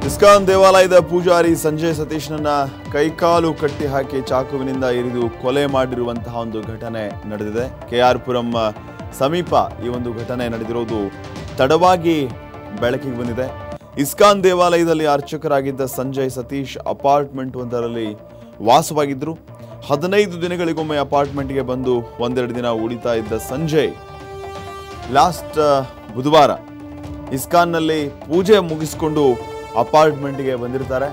ISKCON ದೇವಾಲಯದ ಪೂಜಾರಿ ಸಂಜಯ್ ಸತೀಶ್ನನ್ನ ಕೈಕಾಲು ಕಟ್ಟಿ ಹಾಕಿ ಚಾಕುವಿನಿಂದ ಇರಿದು ಕೊಲೆ ಮಾಡಿರುವಂತಹ ಒಂದು ಘಟನೆ ನಡೆದಿದೆ ಕೆ ಆರ್ ಪುರಂ ಸಮೀಪ ಈ ಒಂದು ಘಟನೆ ನಡೆದಿರೋದು ತಡವಾಗಿ ಬೆಳಕಿಗೆ ಬಂದಿದೆ ಇಸ್ಕಾನ್ ದೇವಾಲಯದಲ್ಲಿ ಅರ್ಚಕರಾಗಿದ್ದ ಸಂಜಯ್ ಸತೀಶ್ ಅಪಾರ್ಟ್ಮೆಂಟ್ ಒಂದರಲ್ಲಿ ವಾಸವಾಗಿದ್ದರು ಹದಿನೈದು ದಿನಗಳಿಗೊಮ್ಮೆ ಅಪಾರ್ಟ್ಮೆಂಟ್ಗೆ ಬಂದು ಒಂದೆರಡು ದಿನ ಉಳಿತಾ ಇದ್ದ ಸಂಜಯ್ ಲಾಸ್ಟ್ ಬುಧವಾರ ಇಸ್ಕಾನ್ನಲ್ಲಿ ಪೂಜೆ ಮುಗಿಸಿಕೊಂಡು ಅಪಾರ್ಟ್ಮೆಂಟ್ಗೆ ಬಂದಿರ್ತಾರೆ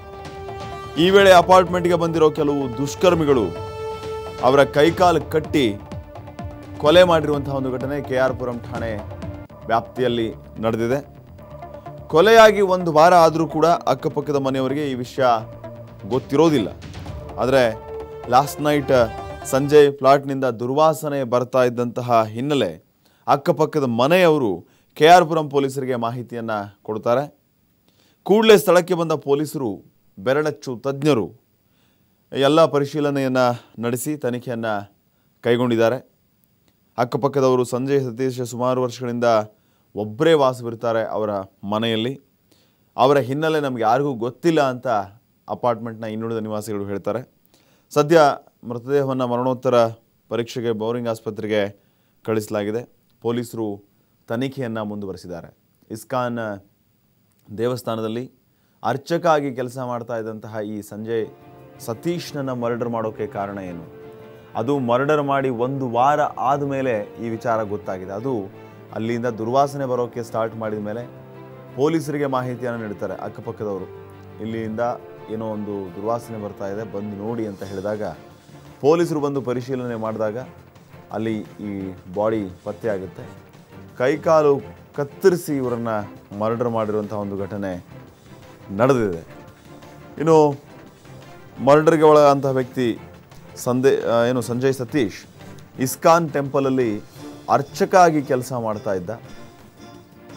ಈ ವೇಳೆ ಅಪಾರ್ಟ್ಮೆಂಟ್ಗೆ ಬಂದಿರೋ ಕೆಲವು ದುಷ್ಕರ್ಮಿಗಳು ಅವರ ಕೈಕಾಲು ಕಟ್ಟಿ ಕೊಲೆ ಮಾಡಿರುವಂತಹ ಒಂದು ಘಟನೆ ಕೆ ಆರ್ ಪುರಂ ಠಾಣೆ ವ್ಯಾಪ್ತಿಯಲ್ಲಿ ನಡೆದಿದೆ ಕೊಲೆಯಾಗಿ ಒಂದು ವಾರ ಆದರೂ ಕೂಡ ಅಕ್ಕಪಕ್ಕದ ಮನೆಯವರಿಗೆ ಈ ವಿಷಯ ಗೊತ್ತಿರೋದಿಲ್ಲ ಆದರೆ ಲಾಸ್ಟ್ ನೈಟ್ ಸಂಜೆ ಫ್ಲಾಟ್ನಿಂದ ದುರ್ವಾಸನೆ ಬರ್ತಾ ಇದ್ದಂತಹ ಹಿನ್ನೆಲೆ ಅಕ್ಕಪಕ್ಕದ ಮನೆಯವರು ಕೆ ಆರ್ ಪುರಂ ಪೊಲೀಸರಿಗೆ ಮಾಹಿತಿಯನ್ನು ಕೊಡ್ತಾರೆ ಕೂಡಲೇ ಸ್ಥಳಕ್ಕೆ ಬಂದ ಪೊಲೀಸರು ಬೆರಳಚ್ಚು ತಜ್ಞರು ಎಲ್ಲ ಪರಿಶೀಲನೆಯನ್ನು ನಡೆಸಿ ತನಿಖೆಯನ್ನು ಕೈಗೊಂಡಿದ್ದಾರೆ ಅಕ್ಕಪಕ್ಕದವರು ಸಂಜಯ್ ಸತೀಶ್ ಸುಮಾರು ವರ್ಷಗಳಿಂದ ಒಬ್ಬರೇ ವಾಸವಿರ್ತಾರೆ ಅವರ ಮನೆಯಲ್ಲಿ ಅವರ ಹಿನ್ನೆಲೆ ನಮಗೆ ಯಾರಿಗೂ ಗೊತ್ತಿಲ್ಲ ಅಂತ ಅಪಾರ್ಟ್ಮೆಂಟ್ನ ಇನ್ನುಳಿದ ನಿವಾಸಿಗಳು ಹೇಳ್ತಾರೆ ಸದ್ಯ ಮೃತದೇಹವನ್ನು ಮರಣೋತ್ತರ ಪರೀಕ್ಷೆಗೆ ಬೌರಿಂಗ್ ಆಸ್ಪತ್ರೆಗೆ ಕಳಿಸಲಾಗಿದೆ ಪೊಲೀಸರು ತನಿಖೆಯನ್ನು ಮುಂದುವರೆಸಿದ್ದಾರೆ ಇಸ್ಕಾನ್ ದೇವಸ್ಥಾನದಲ್ಲಿ ಅರ್ಚಕ ಆಗಿ ಕೆಲಸ ಮಾಡ್ತಾ ಇದ್ದಂತಹ ಈ ಸಂಜಯ್ ಸತೀಶ್ನನ್ನು ಮರ್ಡರ್ ಮಾಡೋಕ್ಕೆ ಕಾರಣ ಏನು ಅದು ಮರ್ಡರ್ ಮಾಡಿ ಒಂದು ವಾರ ಆದಮೇಲೆ ಈ ವಿಚಾರ ಗೊತ್ತಾಗಿದೆ ಅದು ಅಲ್ಲಿಂದ ದುರ್ವಾಸನೆ ಬರೋಕ್ಕೆ ಸ್ಟಾರ್ಟ್ ಮಾಡಿದ ಮೇಲೆ ಪೊಲೀಸರಿಗೆ ಮಾಹಿತಿಯನ್ನು ನೀಡ್ತಾರೆ ಅಕ್ಕಪಕ್ಕದವರು ಇಲ್ಲಿಂದ ಏನೋ ಒಂದು ದುರ್ವಾಸನೆ ಬರ್ತಾ ಇದೆ ಬಂದು ನೋಡಿ ಅಂತ ಹೇಳಿದಾಗ ಪೊಲೀಸರು ಬಂದು ಪರಿಶೀಲನೆ ಮಾಡಿದಾಗ ಅಲ್ಲಿ ಈ ಬಾಡಿ ಪತ್ತೆ ಆಗುತ್ತೆ ಕೈಕಾಲು ಕತ್ತರಿಸಿ ಇವರನ್ನು ಮರ್ಡರ್ ಮಾಡಿರುವಂಥ ಒಂದು ಘಟನೆ ನಡೆದಿದೆ ಇನ್ನು ಮರ್ಡರ್ಗೆ ಒಳಗಾದಂಥ ವ್ಯಕ್ತಿ ಸಂದೇ ಆ, ಏನು ಸಂಜಯ್ ಸತೀಶ್ ಇಸ್ಕಾನ್ ಟೆಂಪಲಲ್ಲಿ ಅರ್ಚಕ ಆಗಿ ಕೆಲಸ ಮಾಡ್ತಾ ಇದ್ದ